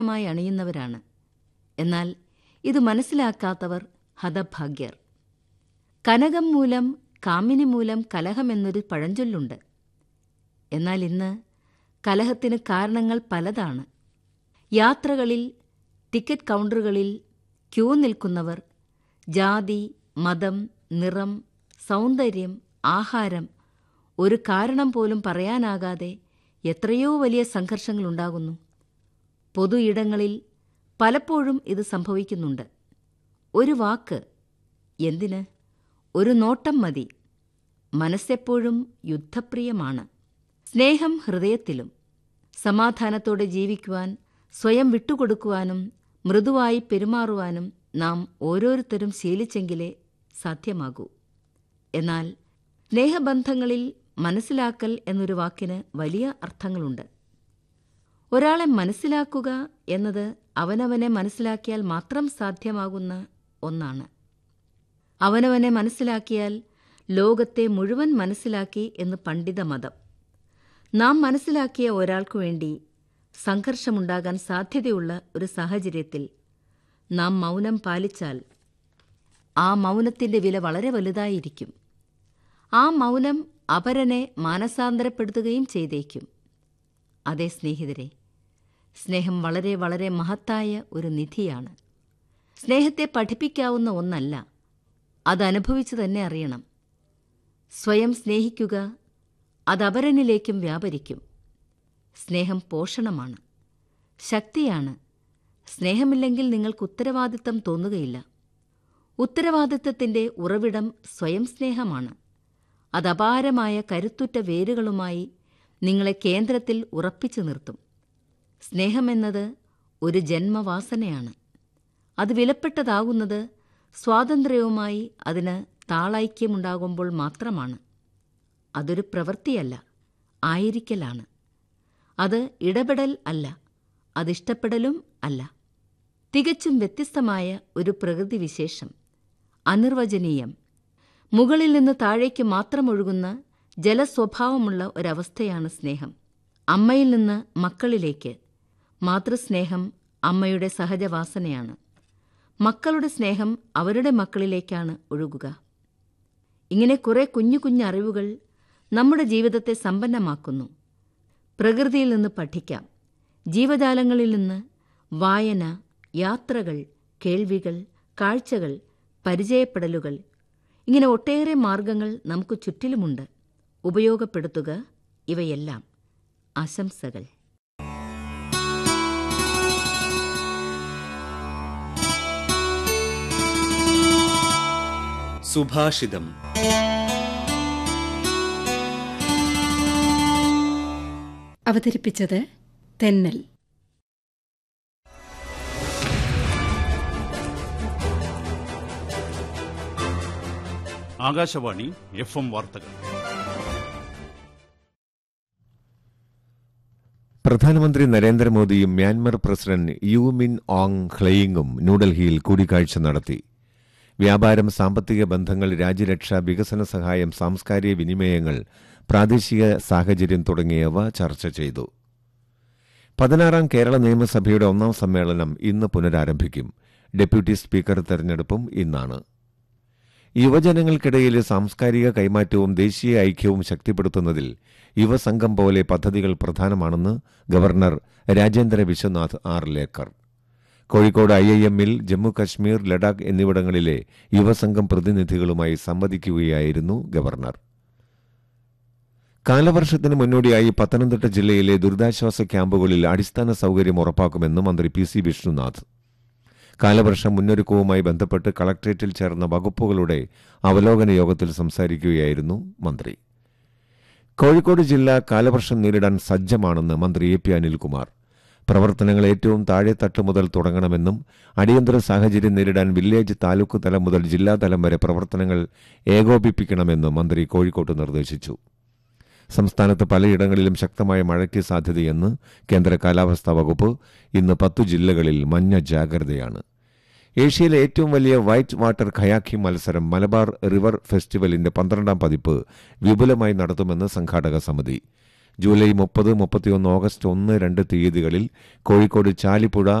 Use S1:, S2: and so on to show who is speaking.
S1: മായി അണിയുന്നവരാണ് എന്നാൽ ഇത് മനസ്സിലാക്കാത്തവർ ഹതഭാഗ്യർ കനകം മൂലം കാമിനി മൂലം കലഹമെന്നൊരു പഴഞ്ചൊല്ലുണ്ട് എന്നാൽ ഇന്ന് കലഹത്തിന് കാരണങ്ങൾ പലതാണ് യാത്രകളിൽ ടിക്കറ്റ് കൗണ്ടറുകളിൽ ക്യൂ നിൽക്കുന്നവർ ജാതി മതം നിറം സൗന്ദര്യം ആഹാരം ഒരു കാരണം പോലും പറയാനാകാതെ എത്രയോ വലിയ സംഘർഷങ്ങളുണ്ടാകുന്നു പൊതു ഇടങ്ങളിൽ പലപ്പോഴും ഇത് സംഭവിക്കുന്നുണ്ട് ഒരു വാക്ക് എന്തിന് ഒരു നോട്ടം മതി മനസ്സെപ്പോഴും യുദ്ധപ്രിയമാണ് സ്നേഹം ഹൃദയത്തിലും സമാധാനത്തോടെ ജീവിക്കുവാൻ സ്വയം വിട്ടുകൊടുക്കുവാനും മൃദുവായി പെരുമാറുവാനും നാം ഓരോരുത്തരും ശീലിച്ചെങ്കിലേ സാധ്യമാകൂ എന്നാൽ സ്നേഹബന്ധങ്ങളിൽ മനസ്സിലാക്കൽ എന്നൊരു വാക്കിന് വലിയ അർത്ഥങ്ങളുണ്ട് ഒരാളെ മനസ്സിലാക്കുക എന്നത് അവനവനെ മനസ്സിലാക്കിയാൽ മാത്രം സാധ്യമാകുന്ന ഒന്നാണ് അവനവനെ മനസ്സിലാക്കിയാൽ ലോകത്തെ മുഴുവൻ മനസ്സിലാക്കി എന്ന് പണ്ഡിത മതം നാം മനസ്സിലാക്കിയ ഒരാൾക്കു വേണ്ടി സംഘർഷമുണ്ടാകാൻ സാധ്യതയുള്ള ഒരു സാഹചര്യത്തിൽ നാം മൗനം പാലിച്ചാൽ ആ മൗനത്തിൻ്റെ വില വളരെ വലുതായിരിക്കും ആ മൗനം അപരനെ മാനസാന്തരപ്പെടുത്തുകയും ചെയ്തേക്കും അതേ സ്നേഹിതരെ സ്നേഹം വളരെ വളരെ മഹത്തായ ഒരു നിധിയാണ് സ്നേഹത്തെ പഠിപ്പിക്കാവുന്ന ഒന്നല്ല അതനുഭവിച്ചു തന്നെ അറിയണം സ്വയം സ്നേഹിക്കുക അത് അപരനിലേക്കും വ്യാപരിക്കും സ്നേഹം പോഷണമാണ് ശക്തിയാണ് സ്നേഹമില്ലെങ്കിൽ നിങ്ങൾക്ക് ഉത്തരവാദിത്തം തോന്നുകയില്ല ഉത്തരവാദിത്തത്തിൻ്റെ ഉറവിടം സ്വയം സ്നേഹമാണ് അത് അപാരമായ കരുത്തുറ്റ വേരുകളുമായി നിങ്ങളെ കേന്ദ്രത്തിൽ ഉറപ്പിച്ചു നിർത്തും സ്നേഹമെന്നത് ഒരു ജന്മവാസനയാണ് അത് വിലപ്പെട്ടതാകുന്നത് സ്വാതന്ത്ര്യവുമായി അതിന് താളൈക്യമുണ്ടാകുമ്പോൾ മാത്രമാണ് അതൊരു പ്രവൃത്തിയല്ല ആയിരിക്കലാണ് അത് ഇടപെടൽ അല്ല അതിഷ്ടപ്പെടലും അല്ല തികച്ചും വ്യത്യസ്തമായ ഒരു പ്രകൃതിവിശേഷം അനിർവചനീയം മുകളിൽ നിന്ന് താഴേക്ക് മാത്രം ഒഴുകുന്ന ജലസ്വഭാവമുള്ള ഒരവസ്ഥയാണ് സ്നേഹം അമ്മയിൽ നിന്ന് മക്കളിലേക്ക് മാതൃസ്നേഹം അമ്മയുടെ സഹജവാസനയാണ് മക്കളുടെ സ്നേഹം അവരുടെ മക്കളിലേക്കാണ് ഒഴുകുക ഇങ്ങനെ കുറെ കുഞ്ഞു കുഞ്ഞു അറിവുകൾ നമ്മുടെ ജീവിതത്തെ സമ്പന്നമാക്കുന്നു പ്രകൃതിയിൽ നിന്ന് പഠിക്കാം ജീവജാലങ്ങളിൽ നിന്ന് വായന യാത്രകൾ കേൾവികൾ കാഴ്ചകൾ പരിചയപ്പെടലുകൾ ഇങ്ങനെ ഒട്ടേറെ മാർഗങ്ങൾ നമുക്ക് ചുറ്റിലുമുണ്ട് ഉപയോഗപ്പെടുത്തുക ഇവയെല്ലാം ആശംസകൾ
S2: സുഭാഷിതം
S3: അവതരിപ്പിച്ചത് തെന്നൽ
S4: ആകാശവാണി എഫ് എം വാർത്തകൾ
S5: പ്രധാനമന്ത്രി നരേന്ദ്രമോദിയും Myanmar president U Min Aung ഹ്ലെയിങ്ങും ന്യൂഡൽഹിയിൽ കൂടിക്കാഴ്ച നടത്തി വ്യാപാരം സാമ്പത്തിക ബന്ധങ്ങൾ രാജ്യരക്ഷ വികസന സഹായം സാംസ്കാരിക വിനിമയങ്ങൾ പ്രാദേശിക സാഹചര്യം തുടങ്ങിയവ ചർച്ച ചെയ്തു പതിനാറാം കേരള നിയമസഭയുടെ ഒന്നാം സമ്മേളനം ഇന്ന് പുനരാരംഭിക്കും ഡെപ്യൂട്ടി സ്പീക്കർ തെരഞ്ഞെടുപ്പും ഇന്നാണ് യുവജനങ്ങൾക്കിടയിലെ സാംസ്കാരിക കൈമാറ്റവും ദേശീയ ഐക്യവും ശക്തിപ്പെടുത്തുന്നതിൽ യുവസംഘം പോലെ പദ്ധതികൾ പ്രധാനമാണെന്ന് governor Rajendra Vishwanath Arlekar Kozhikode I I എമ്മിൽ ജമ്മു കശ്മീർ ലഡാക്ക് എന്നിവിടങ്ങളിലെ യുവസംഘം പ്രതിനിധികളുമായി സംവദിക്കുകയായിരുന്നു ഗവർണർ കാലവർഷത്തിന് മുന്നോടിയായി പത്തനംതിട്ട ജില്ലയിലെ ദുരിതാശ്വാസ ക്യാമ്പുകളിൽ അടിസ്ഥാന സൌകര്യം ഉറപ്പാക്കുമെന്ന് മന്ത്രി പി സി വിഷ്ണുനാഥ് കാലവർഷ മുന്നൊരുക്കവുമായി ബന്ധപ്പെട്ട് കളക്ട്രേറ്റിൽ ചേർന്ന വകുപ്പുകളുടെ അവലോകന യോഗത്തിൽ സംസാരിക്കുകയായിരുന്നു മന്ത്രി കോഴിക്കോട് ജില്ല കാലവർഷം നേരിടാൻ സജ്ജമാണെന്ന് മന്ത്രി എ പി അനിൽകുമാർ പ്രവർത്തനങ്ങൾ ഏറ്റവും താഴെത്തട്ട് മുതൽ തുടങ്ങണമെന്നും അടിയന്തര സാഹചര്യം നേരിടാൻ വില്ലേജ് താലൂക്ക് തലം മുതൽ ജില്ലാതലം വരെ പ്രവർത്തനങ്ങൾ ഏകോപിപ്പിക്കണമെന്നും മന്ത്രി കോഴിക്കോട്ട് നിർദ്ദേശിച്ചു സംസ്ഥാനത്ത് പലയിടങ്ങളിലും ശക്തമായ മഴയ്ക്ക് സാധ്യതയെന്ന് കേന്ദ്ര കാലാവസ്ഥാ വകുപ്പ് ഇന്ന് പത്തു ജില്ലകളിൽ മഞ്ഞ ജാഗ്രതയാണ് ഏഷ്യയിലെ ഏറ്റവും വലിയ വൈറ്റ് വാട്ടർ ഖയാക്കിംഗ് മത്സരം മലബാർ റിവർ ഫെസ്റ്റിവലിന്റെ പന്ത്രണ്ടാം പതിപ്പ് വിപുലമായി നടത്തുമെന്ന് സംഘാടക സമിതി ജൂലൈ മുപ്പത് മുപ്പത്തിയൊന്ന് ഓഗസ്റ്റ് ഒന്ന് രണ്ട് തീയതികളിൽ കോഴിക്കോട് ചാലിപ്പുഴ